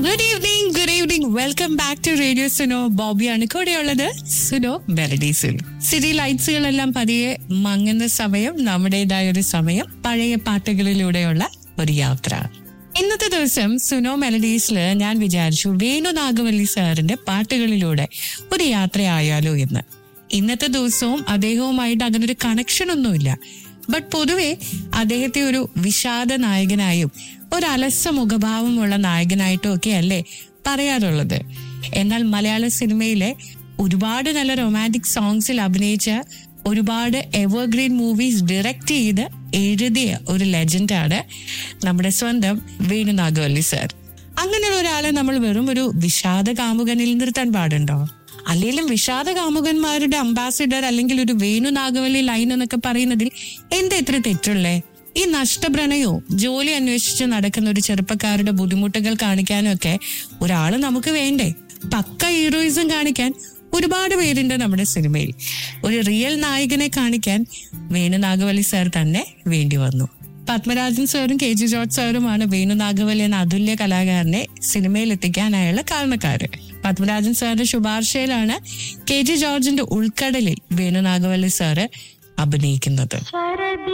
good evening good evening welcome back to radio Suno ബോബിയാണ് കൂടെയുള്ളത് Suno മെലഡീസിൽ city ലൈറ്റ്സുകളെല്ലാം പതിയെ മങ്ങുന്ന സമയം നമ്മുടേതായ ഒരു സമയം പഴയ പാട്ടുകളിലൂടെയുള്ള ഒരു യാത്ര ഇന്നത്തെ ദിവസം സുനോ മെലഡീസിൽ ഞാൻ വിചാരിച്ചു വേണു നാഗവല്ലി സാറിന്റെ പാട്ടുകളിലൂടെ ഒരു യാത്രയായാലോ എന്ന് ഇന്നത്തെ ദിവസവും അദ്ദേഹവുമായിട്ട് അങ്ങനെ ഒരു കണക്ഷൻ ഒന്നുമില്ല ബട്ട് പൊതുവെ അദ്ദേഹത്തെ ഒരു വിഷാദ നായകനായും ഒരു അലസ മുഖഭാവമുള്ള നായകനായിട്ടും ഒക്കെ അല്ലേ പറയാറുള്ളത് എന്നാൽ മലയാള സിനിമയിലെ ഒരുപാട് നല്ല റൊമാൻറ്റിക് സോങ്സിൽ അഭിനയിച്ച ഒരുപാട് എവർഗ്രീൻ മൂവീസ് ഡയറക്റ്റ് ചെയ്ത് എഴുതിയ ഒരു ലെജൻഡാണ് നമ്മുടെ സ്വന്തം വേണു നാഗവല്ലി സർ അങ്ങനെയുള്ള ഒരാളെ നമ്മൾ വെറും ഒരു വിഷാദ കാമുകനിൽ നിർത്താൻ പാടുണ്ടോ അല്ലെങ്കിലും വിഷാദ കാമുകന്മാരുടെ അംബാസിഡർ അല്ലെങ്കിൽ ഒരു വേണു നാഗവല്ലി ലൈൻ എന്നൊക്കെ പറയുന്നതിൽ എന്താ ഇത്ര തെറ്റുള്ളേ ഈ നഷ്ടപ്രണയവും ജോലി അന്വേഷിച്ച് നടക്കുന്ന ഒരു ചെറുപ്പക്കാരുടെ ബുദ്ധിമുട്ടുകൾ കാണിക്കാനും ഒക്കെ ഒരാള് നമുക്ക് വേണ്ടേ പക്ക ഹീറോയിസം കാണിക്കാൻ ഒരുപാട് പേരുണ്ട് നമ്മുടെ സിനിമയിൽ ഒരു റിയൽ നായകനെ കാണിക്കാൻ വേണു നാഗവല്ലി സാർ തന്നെ വേണ്ടി വന്നു പത്മരാജൻ സാറും കെ ജി ജോർജ് സാറുമാണ് വേണു നാഗവല്ലി എന്ന അതുല്യ കലാകാരനെ സിനിമയിൽ എത്തിക്കാനായുള്ള കാരണക്കാര് പത്മരാജൻ സാറിന്റെ ശുപാർശയിലാണ് കെ ജി ജോർജിന്റെ ഉൾക്കടലിൽ വേണു നാഗവല്ലി സാറ് അഭിനയിക്കുന്നത് ശരദി